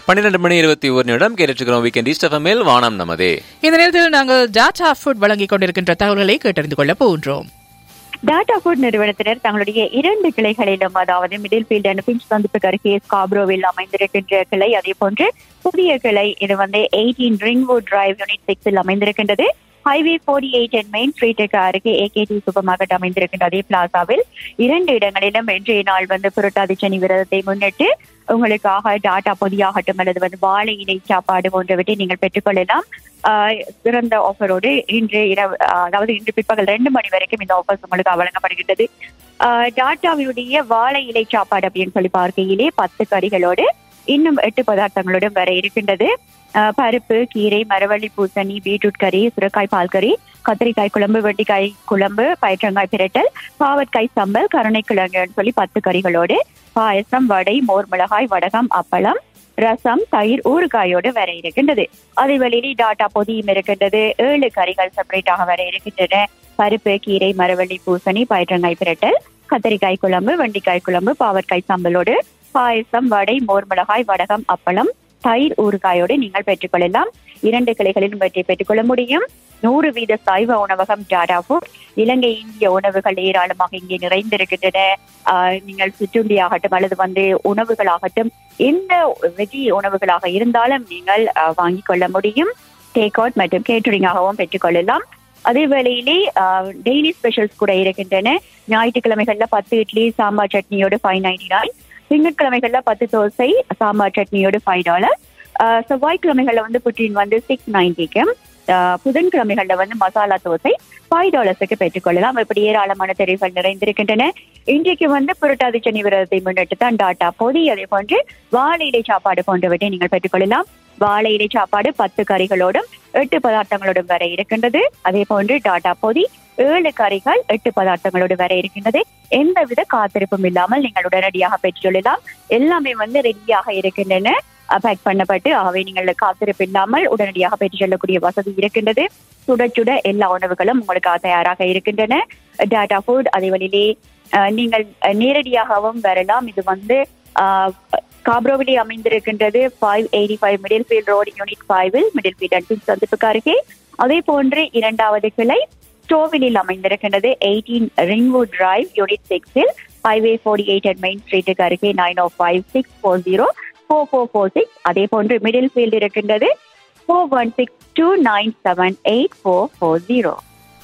பன்னிரெண்டு மணி இருபத்தி ஒரு நிமிடம் கேட்டுருக்கிறோம் வீக்கெண்ட் ஈஸ்டஃபமில் வானம் நமதே இந்த நேரத்தில் நாங்கள் டாடா ஃபுட் வழங்கிக் கொண்டிருக்கின்ற தகவல்களை கேட்டறிந்து கொள்ள போகின்றோம் டாடா ஃபுட் நிறுவனத்தினர் தங்களுடைய இரண்டு கிளைகளிலும் அதாவது மிடில் ஃபீல்ட் அண்ட் பிஞ்ச் சந்திப்புக்கு அருகே ஸ்காப்ரோவில் அமைந்திருக்கின்ற கிளை அதே போன்று புதிய கிளை இது வந்து எயிட்டீன் ரிங்வுட் டிரைவ் யூனிட் சிக்ஸில் அமைந்திருக்கின்றது highway forty eight and main ஸ்ட்ரீட்டுக்கு அருகே ஏகேடி சூப்பர் மார்க்கெட் அமைந்திருக்கின்ற அதே பிளாசாவில் இரண்டு இடங்களிலும் இன்றைய நாள் வந்து புரட்டாதி சனி விரதத்தை முன்னிட்டு உங்களுக்காக டாட்டா பொதியாகட்டும் அல்லது வந்து வாழை இலை சாப்பாடு போன்றவற்றை நீங்கள் பெற்றுக்கொள்ளலாம் ஆஹ் சிறந்த ஆஃபரோடு இன்று இரவு ஆஹ் அதாவது இன்று பிற்பகல் ரெண்டு மணி வரைக்கும் இந்த ஆஃபர்ஸ் உங்களுக்கு வழங்கப்படுகின்றது ஆஹ் டாட்டாவினுடைய வாழை இலை சாப்பாடு அப்படின்னு சொல்லி பார்க்கையிலே பத்து கறிகளோடு இன்னும் எட்டு பதார்த்தங்களுடன் வர இருக்கின்றது ஆஹ் பருப்பு கீரை மரவள்ளி பூசணி பீட்ரூட் கறி சுரக்காய் பால் கறி கத்திரிக்காய் குழம்பு வெட்டிக்காய் குழம்பு பயிற்றங்காய் பிரட்டல் பாவற்காய் சம்பல் கருணைக்கிழங்குன்னு சொல்லி பத்து கறிகளோடு பாயசம் வடை மோர் மிளகாய் வடகம் அப்பளம் ரசம் தயிர் ஊறுகாயோடு வர இருக்கின்றது அதே வழியிலே டாட்டா பொதியும் இருக்கின்றது ஏழு கறிகள் செப்பரேட்டாக வர இருக்கின்றன பருப்பு கீரை மரவள்ளி பூசணி பயிற்றங்காய் பிரட்டல் கத்திரிக்காய் குழம்பு வெண்டிக்காய் குழம்பு பாவற்காய் சம்பலோடு பாயசம் வடை மோர் மிளகாய் வடகம் அப்பளம் தயிர் ஊறுகாயோடு நீங்கள் பெற்றுக்கொள்ளலாம் இரண்டு கிளைகளிலும் இவற்றை பெற்றுக்கொள்ள முடியும் நூறு வீத சைவ உணவகம் டாடா ஃபுட் இலங்கை இந்திய உணவுகள் ஏராளமாக இங்கே நிறைந்திருக்கின்றன ஆஹ் நீங்கள் சிற்றுண்டி ஆகட்டும் அல்லது வந்து உணவுகளாகட்டும் எந்த வெஜி உணவுகளாக இருந்தாலும் நீங்கள் ஆஹ் வாங்கிக் கொள்ள முடியும் டேக் அவுட் மற்றும் கேட்டரிங்காகவும் பெற்றுக்கொள்ளலாம் அதே வேளையிலே டெய்லி ஸ்பெஷல்ஸ் கூட இருக்கின்றன ஞாயிற்றுக்கிழமைகள்ல பத்து இட்லி சாம்பார் சட்னியோடு ஃபைவ் நைன்டி நைன் திங்கட்கிழமைகள்ல பத்து தோசை சாம்பார் சட்னியோடு ஃபைவ் டாலர் செவ்வாய்க்கிழமைகள்ல வந்து புட்டின் வந்து சிக்ஸ் நைன்டிக்கும் புதன்கிழமைகள்ல வந்து மசாலா தோசை ஃபைவ் டாலர்ஸுக்கு பெற்றுக்கொள்ளலாம் இப்படி ஏராளமான தெரிவுகள் நிறைந்திருக்கின்றன இன்றைக்கு வந்து புரட்டாதி சனி விரதத்தை முன்னிட்டு தான் டாட்டா பொதி அதே போன்று வாழை இலை சாப்பாடு போன்றவற்றை நீங்கள் பெற்றுக்கொள்ளலாம் வாழை இலை சாப்பாடு பத்து கறிகளோடும் எட்டு பதார்த்தங்களோடும் வர இருக்கின்றது அதே போன்று டாட்டா பொதி ஏழு கறிகள் எட்டு பதார்த்தங்களோடு வர இருக்கின்றது எந்தவித காத்திருப்பும் இல்லாமல் நீங்கள் உடனடியாக பெற்றுக்கொள்ளலாம் எல்லாமே வந்து ரெடியாக இருக்கின்றன பேக் பண்ணப்பட்டு ஆகவே நீங்கள் காத்திருப்பு இல்லாமல் உடனடியாக பெற்றுச் செல்லக்கூடிய வசதி இருக்கின்றது சுட சுட எல்லா உணவுகளும் உங்களுக்கு தயாராக இருக்கின்றன டாட்டா ஃபுட் அதே வழியிலே அஹ், நீங்கள் நேரடியாகவும் வரலாம் இது வந்து ஆஹ், காப்ரோவிலே அமைந்திருக்கின்றது five eighty five middlefield road unit ஃபைவில் மிடில் ஃபீல்ட் அண்ட் சந்திப்புக்கு அருகே அதே போன்று இரண்டாவது கிளை ஸ்டோவிலில் அமைந்திருக்கின்றது எயிட்டீன் ரிங்வுட் டிரைவ் யூனிட் சிக்ஸில் highway forty eight and main ஸ்ட்ரீட்டுக்கு அருகே nine O five six four zero four four four six அதே போன்று மிடில் ஃபீல்ட் இருக்கின்றது four one six two nine seven eight four four zero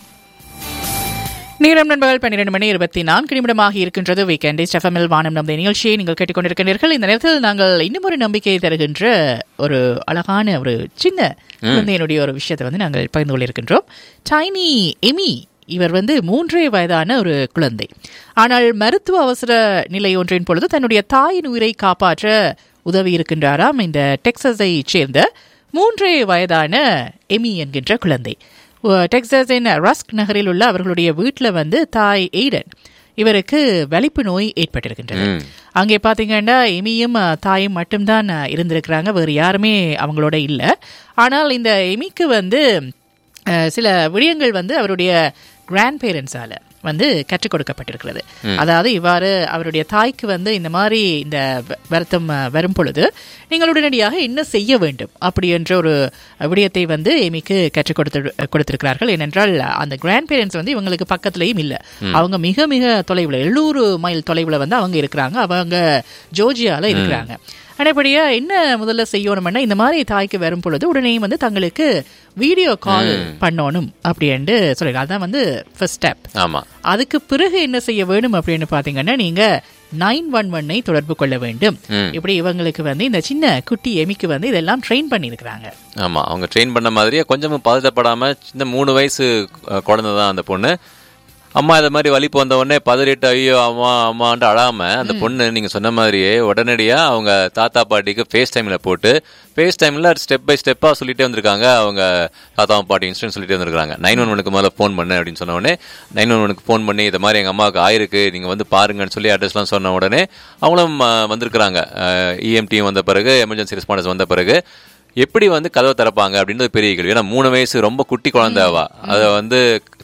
நேரம் நண்பர்கள் பன்னிரண்டு மணி இருபத்தி நான்கு நிமிடமாக இருக்கின்றது வீக்கெண்ட் ஸ்டெஃபமில் வானம் நம்ப நிகழ்ச்சியை நீங்கள் கேட்டுக்கொண்டிருக்கிறீர்கள் இந்த நேரத்தில் நாங்கள் இன்னும் ஒரு நம்பிக்கையை தருகின்ற ஒரு அழகான ஒரு சின்ன குழந்தையினுடைய ஒரு விஷயத்தை வந்து நாங்கள் பகிர்ந்து கொண்டிருக்கின்றோம் டைனி எமி இவர் வந்து மூன்றே வயதான ஒரு குழந்தை ஆனால் மருத்துவ அவசர நிலை ஒன்றின் பொழுது தன்னுடைய தாயின் உயிரை காப்பாற்ற உதவி இருக்கின்றாராம் இந்த டெக்சஸை சேர்ந்த மூன்றே வயதான எமி என்கின்ற குழந்தை உ- டெக்சாஸின் ரஸ்க் நகரில் உள்ள அவர்களுடைய வீட்டில் வந்து தாய் எய்டன் இவருக்கு வலிப்பு நோய் ஏற்பட்டிருக்கின்றது அங்கே பார்த்தீங்கன்னா எமியும் அஹ், தாயும் மட்டும்தான் அஹ், இருந்திருக்கிறாங்க வேறு யாருமே அவங்களோட இல்லை ஆனால் இந்த எமிக்கு வந்து அஹ், சில விடயங்கள் வந்து அவருடைய கிராண்ட் பேரண்ட்ஸால வந்து கற்றுக் கொடுக்கப்பட்டிருக்கிறது அதாவது இவ்வாறு அவருடைய தாய்க்கு வந்து இந்த மாதிரி இந்த வ- வருத்தம் அஹ், வரும் பொழுது நீங்கள் உடனடியாக என்ன செய்ய வேண்டும் அப்படி என்ற ஒரு விடயத்தை வந்து எமிக்கு கற்றுக் கொடுத்து கொடுத்திருக்கிறார்கள் ஏனென்றால் அந்த கிராண்ட் பேரண்ட்ஸ் வந்து இவங்களுக்கு பக்கத்துலயும் இல்லை அவங்க மிக மிக தொலைவில் எழுநூறு மைல் தொலைவில் வந்து அவங்க இருக்கிறாங்க அவங்க ஜோர்ஜியால இருக்கிறாங்க அனைப்படியா என்ன முதல்ல செய்யணும்னா இந்த மாதிரி தாய்க்கு வரும் பொழுது உடனே வந்து தங்களுக்கு வீடியோ கால் பண்ணணும் அப்படின்னு சொல்லிருக்காங்க அதான் வந்து ஃபர்ஸ்ட் ஸ்டெப் ஆமா அதுக்கு பிறகு என்ன செய்ய வேணும் அப்படின்னு பாத்தீங்கன்னா நீங்க நைன் ஒன் ஒன்னை தொடர்பு கொள்ள வேண்டும் ம். இப்படி இவங்களுக்கு வந்து இந்த சின்ன குட்டி எமிக்கு வந்து இதெல்லாம் ட்ரெயின் பண்ணியிருக்கிறாங்க ஆமா அவங்க ட்ரெயின் பண்ண மாதிரியே கொஞ்சமும் பதட்டப்படாம சின்ன மூணு வயசு அஹ், குழந்தை தான் அந்த பொண்ணு அம்மா இதை மாதிரி வலிப்பு வந்த உடனே பதறிட்டு ஐயோ அம்மா அம்மான்ட்டு அழாம அந்த பொண்ணு நீங்க சொன்ன மாதிரியே உடனடியா அவங்க தாத்தா பாட்டிக்கு ஃபேஸ் டைம்ல போட்டு ஃபேஸ் டைம்ல ஸ்டெப் பை ஸ்டெப்பா சொல்லிட்டே வந்திருக்காங்க அவங்க தாத்தா பாட்டி இன்ஸ்டன்ட் சொல்லிட்டே வந்திருக்காங்க நைன் ஒன் ஒனுக்கு முதல்ல ஃபோன் பண்ணு அப்படின்னு சொன்ன உடனே நைன் ஒன் ஒனுக்கு ஃபோன் பண்ணி இந்த மாதிரி எங்க அம்மாவுக்கு ஆயிருக்கு நீங்க வந்து பாருங்கன்னு சொல்லி அட்ரஸ்லாம் சொன்ன உடனே அவங்களும் அஹ், வந்திருக்கிறாங்க இஎம்டியும் வந்த பிறகு எமர்ஜென்சி ரெஸ்பாண்டர்ஸ் வந்த பிறகு எப்படி வந்து கதவை திறப்பாங்க அப்படின்றது பெரிய கேள்வி ஏன்னா மூணு வயசு ரொம்ப குட்டி குழந்தை அவ அதை வந்து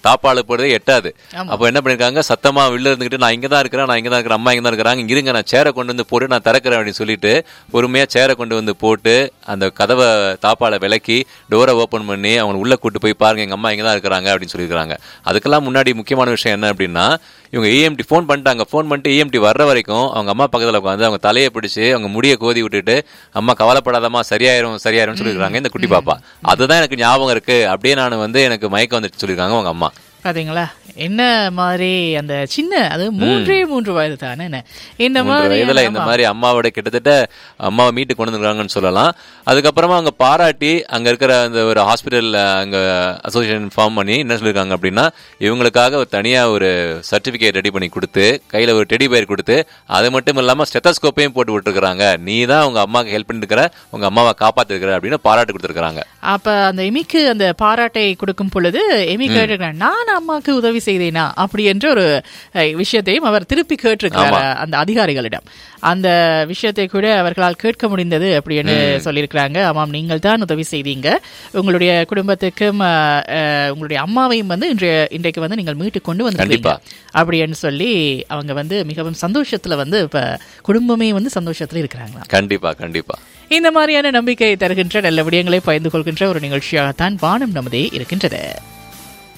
தாப்பாளு போடுறதே எட்டாது ஆமா. அப்போ என்ன பண்ணிருக்காங்க சத்தமா வெளில இருந்துகிட்டு நான் இங்க தான் இருக்கிறேன் நான் இங்க தான் இருக்கிறேன் அம்மா இங்க தான் இருக்கிறாங்க இங்க இருங்க நான் சேரை கொண்டு வந்து போட்டு நான் திறக்கிறேன் அப்படின்னு சொல்லிட்டு பொறுமையா சேரை கொண்டு வந்து போட்டு அந்த கதவை தாப்பால விலக்கி டோரை ஓபன் பண்ணி அவங்க உள்ள கூட்டு போய் பாருங்க எங்க அம்மா இங்க தான் இருக்கிறாங்க அப்படின்னு சொல்லியிருக்காங்க அதுக்கெல்லாம் முன்னாடி முக்கியமான விஷயம் என்ன அப்படின்னா இவங்க ஏஎம்டி ஃபோன் பண்ணிட்டாங்க ஃபோன் பண்ணிட்டு ஏஎம்டி வர்ற வரைக்கும் அவங்க அம்மா பக்கத்துல உட்காந்து அவங்க தலையை பிடிச்சு அவங்க முடியை கோதி விட்டுட்டு அம்மா கவலைப்படாதம்மா சரியாயிரும் சரியாயிரும் சொல்லியிருக்காங்க இந்த குட்டி பாப்பா அதுதான் எனக்கு ஞாபகம் இருக்கு அப்படியே நான் வந்து எனக்கு மயக்கம் வந்துட்டு சொல்லியிருக்காங்க அவங்க அம்மா பாத்தீங்களா என்ன மாதிரி அந்த சின்ன அது மூன்றே மூன்று வயது தானே என்ன இந்த மூன்று மாதிரி வயதுல இந்த மாதிரி அம்மாவோட கிட்டத்தட்ட அம்மாவை மீட்டு கொண்டு வந்துருக்காங்கன்னு சொல்லலாம் அதுக்கப்புறமா அவங்க பாராட்டி அங்க இருக்கிற அந்த ஒரு ஹாஸ்பிட்டல்ல அங்க அசோசியேஷன் ஃபார்ம் பண்ணி என்ன சொல்லியிருக்காங்க அப்படின்னா இவங்களுக்காக ஒரு தனியா ஒரு சர்டிபிகேட் ரெடி பண்ணி கொடுத்து கையில ஒரு டெடி பேர் கொடுத்து அது மட்டும் இல்லாம ஸ்டெத்தஸ்கோப்பையும் போட்டு விட்டுருக்காங்க நீ தான் உங்க அம்மாவுக்கு ஹெல்ப் பண்ணிருக்கிற உங்க அம்மாவை காப்பாத்திருக்கிற அப்படின்னு பாராட்டு கொடுத்துருக்காங்க அப்ப அந்த எமிக்கு அந்த பாராட்டை கொடுக்கும் பொழுது எமி கேட்டிருக்கிறார் நான் அம்மாக்கு உதவி செய்தேனா அப்படி என்ற ஒரு அஹ், விஷயத்தையும் அவர் திருப்பி கேட்டிருக்கிறார் அந்த அதிகாரிகளிடம் அந்த விஷயத்தை கூட அவர்களால் கேட்க முடிந்தது அப்படின்னு சொல்லியிருக்கிறாங்க ஆமாம் நீங்கள் தான் உதவி செய்தீங்க உங்களுடைய குடும்பத்துக்கும் அஹ், அஹ், உங்களுடைய அம்மாவையும் வந்து இன்றைய இன்றைக்கு வந்து நீங்கள் மீட்டு கொண்டு வந்திருக்கீங்க அப்படின்னு சொல்லி அவங்க வந்து மிகவும் சந்தோஷத்துல வந்து இப்ப குடும்பமே வந்து சந்தோஷத்துல இருக்கிறாங்களாம் கண்டிப்பா கண்டிப்பா இந்த மாதிரியான நம்பிக்கை தருகின்ற நல்ல விடயங்களை பகிர்ந்து கொள்கின்ற ஒரு நிகழ்ச்சியாகத்தான் வானம் நமதே இருக்கின்றது